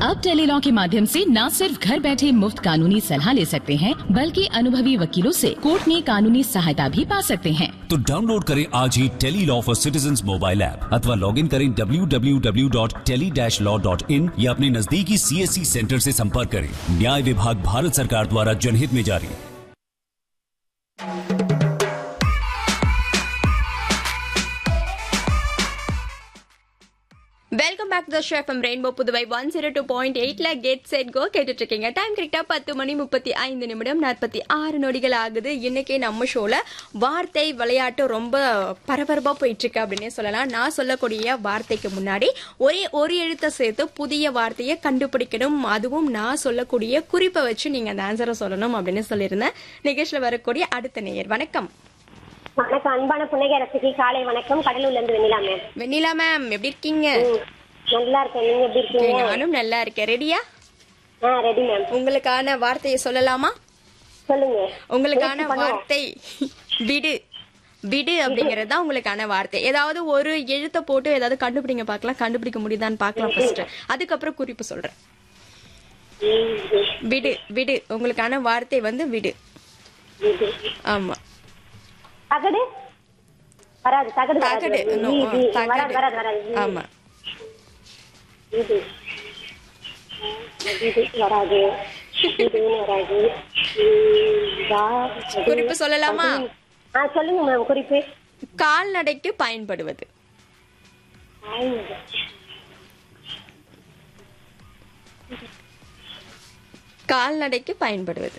अब टेलीलॉ के माध्यम से न सिर्फ घर बैठे मुफ्त कानूनी सलाह ले सकते हैं बल्कि अनुभवी वकीलों से कोर्ट में कानूनी सहायता भी पा सकते हैं तो डाउनलोड करें आज ही tele law for citizen mobile app अथवा लॉग इन करें www.tele-law.in या अपने नजदीकी सीएससी सेंटर से संपर्क करें न्याय विभाग भारत सरकार द्वारा जनहित में जारी welcome back to show FM Rainbow Puduvai one zero two point எயிட்ல கெட் செட் கோ கேட்டுட்டு இருக்கீங்க டைம் கரெக்டா பத்து மணி முப்பத்தி ஐந்து நிமிடம் நாற்பத்தி ஆறு நொடிகள் ஆகுது இன்னைக்கே நம்ம ஷோல வார்த்தை விளையாட்டு ரொம்ப பரபரப்பா போயிட்டு இருக்கு அப்படின்னே சொல்லலாம் நான் சொல்லக்கூடிய வார்த்தைக்கு முன்னாடி ஒரே ஒரு எழுத்தை சேர்த்து புதிய வார்த்தையை கண்டுபிடிக்கணும் அதுவும் நான் சொல்லக்கூடிய குறிப்பை வச்சு நீங்க அந்த ஆன்சரை சொல்லணும் அப்படின்னு சொல்லியிருந்தேன் நிகழ்ச்சியில் வரக்கூடிய அடுத்த நேயர் வணக்கம் வணக்கம் அன்பான புன்னகை ரசிகை காலை வணக்கம் கடலூர்ல இருந்து வெண்ணிலா மேம் வெண்ணிலா மேம் எப்படி இருக்கீங்க ம், நல்லா இருக்கேன் நீங்க எப்படி இருக்கீங்க நானும் நல்லா இருக்கேன் ரெடியா ஆ ரெடி மேம் உங்களுக்கான வார்த்தையை சொல்லலாமா சொல்லுங்க உங்களுக்கான முயற்சி பண்ணுவோம். வார்த்தை விடு விடு அப்படிங்கறது தான் உங்களுக்கான வார்த்தை ஏதாவது ஒரு எழுத்தை போட்டு ஏதாவது கண்டுபிடிங்க பார்க்கலாம் கண்டுபிடிக்க முடியுதான்னு பார்க்கலாம் ஃபர்ஸ்ட் அதுக்கப்புறம் குறிப்பு சொல்றேன் ம், விடு விடு உங்களுக்கான வார்த்தை வந்து விடு இது. ஆமா தகடு வராது தகடு வராது. தகடு no, ஈ, ஈ, வராது தகடு வராது வராது ஈ, ஆமா இது இது வராது இதுன்னு வராது ம், வா- குறிப்பு சொல்லலாமா ஆ சொல்லுங்க மேம் குறிப்பு கால்நடைக்கு பயன்படுவது கால்நடைக்கு பயன்படுவது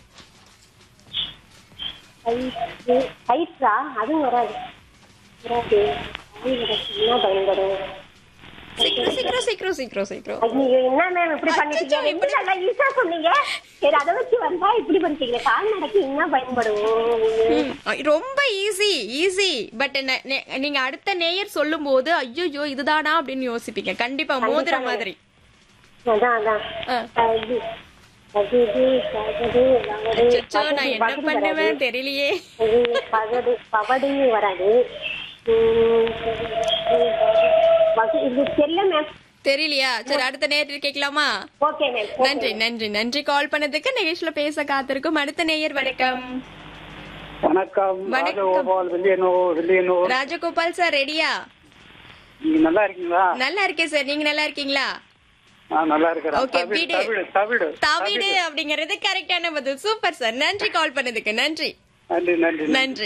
கயிற்று கயிற்றா அதுவும் வராது வராது என்ன பயன்படும் சீக்கிரம் சீக்கிரம் சீக்கிரம் சீக்கிரம் சீக்கிரம் ஐயோ என்ன மேம் இப்படி பண்ணிட்டீங்க அச்சச்சோ, இப்படி நல்லா ஈஸியா சொன்னீங்க சரி அதை வச்சு வந்தா இப்படி பண்ணிட்டீங்க கால்நடைக்கு என்ன பயன்படும் ம், ரொம்ப ஈஸி ஈஸி பட் நீங்க அடுத்த நேயர் சொல்லும் போது ஐயோ இதுதானா அப்படின்னு யோசிப்பீங்க கண்டிப்பா மோதிர மாதிரி அதான் அதான் ஆ. அது அது இது, பகடு, வகடு, அச்சச்சோ, நான் பகடு, என்ன பகடு பண்ணுவேன் வராது. தெரியலையே அது பகடு பகடு வராது ம், வகு- இது தெரியல மேம் தெரியலையா சரி அடுத்த நேயர் கேட்கலாமா ஓகே மேம் நன்றி நன்றி நன்றி கால் பண்ணதுக்கு நிகழ்ச்சியில பேச காத்திருக்கும் அடுத்த நேயர் வணக்கம் வணக்கம் வணக்கம். ராஜகோபால் வில்லியனூர் வில்லியனூர் ராஜகோபால் சார் ரெடியா நீங்க நல்லா இருக்கீங்களா நல்லா இருக்கேன் சார் நீங்க நல்லா இருக்கீங்களா நான் நல்லா இருக்கிறேன் Okay, தவிடு வீடு. தவிடு தவிடு தவிடு அப்படிங்கறது கரெக்டான பதில் சூப்பர் சார் நன்றி கால் பண்ணதுக்கு நன்றி நன்றி நன்றி நன்றி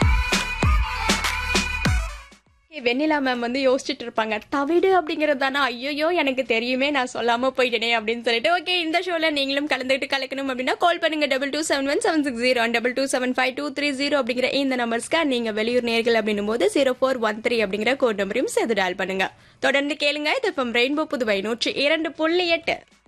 வெண்ணிலா மேம் வந்து யோசிச்சுட்டு இருப்பாங்க தவிடு அப்படிங்கறது தானே ஐயோ எனக்கு தெரியுமே நான் சொல்லாம போயிட்டேனே அப்படின்னு சொல்லிட்டு ஓகே இந்த ஷோல நீங்களும் கலந்துட்டு கலக்கணும் அப்படின்னா கால் பண்ணுங்க double two seven one seven six zero double two seven five two three zero அப்படிங்கிற இந்த நம்பர்ஸ்க்கு நீங்க வெளியூர் நேர்கள் அப்படின்னும் போது ஜீரோ ஃபோர் ஒன் த்ரீ அப்படிங்கிற கோட் நம்பரையும் சேர்த்து டயல் பண்ணுங்க தொடர்ந்து கேளுங்க இது இப்போ ரெயின்போ புதுவை நூற்றி இரண்டு புள்ளி எட்டு